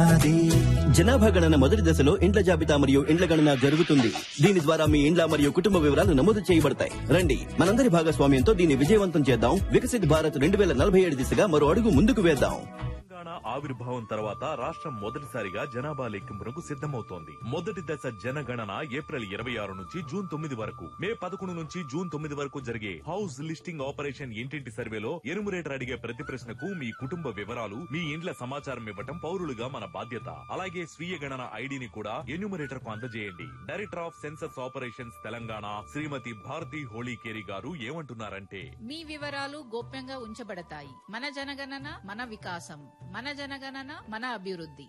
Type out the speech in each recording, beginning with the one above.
జనాభా గణన మొదటి దశలో ఇండ్ల జాబితా మరియు ఇండ్ల గణన జరుగుతుంది దీని ద్వారా మీ ఇండ్ల మరియు కుటుంబ వివరాలు నమోదు చేయబడతాయి రండి మనందరి భాగస్వామ్యంతో దీన్ని విజయవంతం చేద్దాం వికసిత్ భారత్ రెండు వేల నలభై ఏడు దిశగా మరో అడుగు ముందుకు వేద్దాం తెలంగాణ ఆవిర్భావం తర్వాత రాష్ట్రం మొదటిసారిగా జనాభా లెక్కింపునకు సిద్ధమవుతోంది మొదటి దశ జనగణన ఏప్రిల్ ఇరవై ఆరు నుంచి జూన్ తొమ్మిది వరకు మే పదకొండు నుంచి జూన్ తొమ్మిది వరకు జరిగే హౌస్ లిస్టింగ్ ఆపరేషన్ ఇంటింటి సర్వేలో ఎనుమరేటర్ అడిగే ప్రతి ప్రశ్నకు మీ కుటుంబ వివరాలు మీ ఇండ్ల సమాచారం ఇవ్వటం పౌరులుగా మన బాధ్యత అలాగే స్వీయ గణన ఐడిని కూడా ఎన్యూమరేటర్ కు అందజేయండి director of census operations Telangana Srimathi Bharathi Holikeri గారు ఏమంటున్నారంటే మీ వివరాలు గోప్యంగా ఉంచబడతాయి మన జనగణన మన వికాసం మన జనగణన మన అభివృద్ధి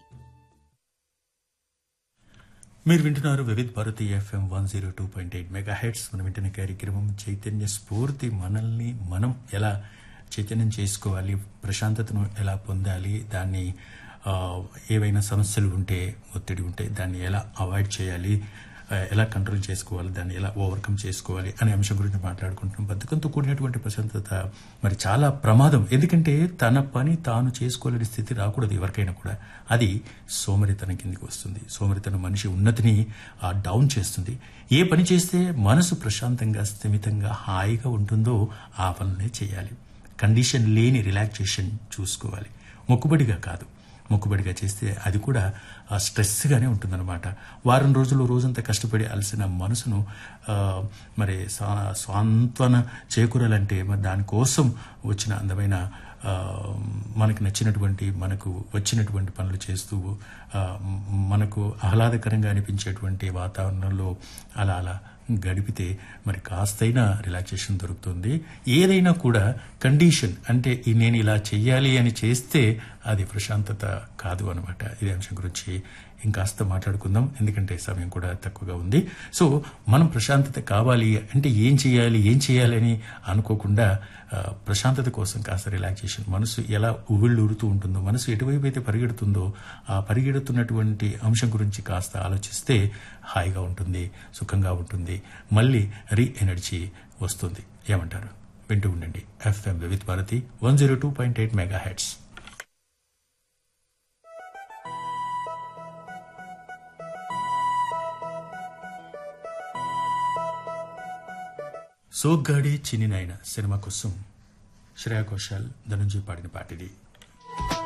మీరు వింటున్నారు Vividh Bharati FM one zero two point eight megahertz మనం వింటున్న కార్యక్రమం చైతన్య స్ఫూర్తి మనల్ని మనం ఎలా చైతన్యం చేసుకోవాలి ప్రశాంతతను ఎలా పొందాలి దాన్ని ఆ, ఏవైనా సమస్యలు ఉంటే ఒత్తిడి ఉంటే దాన్ని ఎలా అవాయిడ్ చేయాలి ఆ, ఎలా కంట్రోల్ చేసుకోవాలి దాన్ని ఎలా ఓవర్కమ్ చేసుకోవాలి అనే అంశం గురించి మాట్లాడుకుంటున్నాం బతుకంతో కూడినటువంటి ప్రశాంతత మరి చాలా ప్రమాదం ఎందుకంటే తన పని తాను చేసుకోలేని స్థితి రాకూడదు ఎవరికైనా కూడా అది సోమరితనం కిందికి వస్తుంది సోమరితనం మనిషి ఉన్నతిని ఆ, డౌన్ చేస్తుంది ఏ పని చేస్తే మనసు ప్రశాంతంగా స్థిమితంగా హాయిగా ఉంటుందో ఆ పనులే చేయాలి కండిషన్ లేని రిలాక్సేషన్ చూసుకోవాలి మొక్కుబడిగా కాదు మొక్కుబడిగా చేస్తే అది కూడా ఆ, స్ట్రెస్గానే ఉంటుందన్నమాట వారం రోజులు రోజంతా కష్టపడి అలసిన మనసును ఆ, మరి స్వా- స్వాంతన చేకూరాలంటే మరి దానికోసం వచ్చిన అందమైన ఆ, మనకు నచ్చినటువంటి మనకు వచ్చినటువంటి పనులు చేస్తూ ఆ, మనకు ఆహ్లాదకరంగా అనిపించేటువంటి వాతావరణంలో అలా అలా గడిపితే మరి కాస్తైనా రిలాక్సేషన్ దొరుకుతుంది ఏదైనా కూడా కండిషన్ అంటే ఈ నేను ఇలా చెయ్యాలి అని చేస్తే అది ప్రశాంతత కాదు అనమాట ఇదే అంశం గురించి ఇంకాస్త మాట్లాడుకుందాం ఎందుకంటే సమయం కూడా తక్కువగా ఉంది సో మనం ప్రశాంతత కావాలి అంటే ఏం చేయాలి ఏం చేయాలి అని అనుకోకుండా ఆ, ప్రశాంతత కోసం కాస్త రిలాక్సేషన్ మనసు ఎలా ఉవ్విళ్ళూరుతూ ఉంటుందో మనసు ఎటువైపు అయితే పరిగెడుతుందో ఆ పరిగెడుతున్నటువంటి అంశం గురించి కాస్త ఆలోచిస్తే హాయిగా ఉంటుంది సుఖంగా ఉంటుంది మళ్ళీ రీ ఎనర్జీ వస్తుంది ఏమంటారు వింటూ ఉండండి FM Vividh Bharati one zero two point eight megahertz Soggadi Chinni Nayana cinema కోసం శ్రేయా ఘోషాల్ ధనుంజయ్ పాడిన పాటిది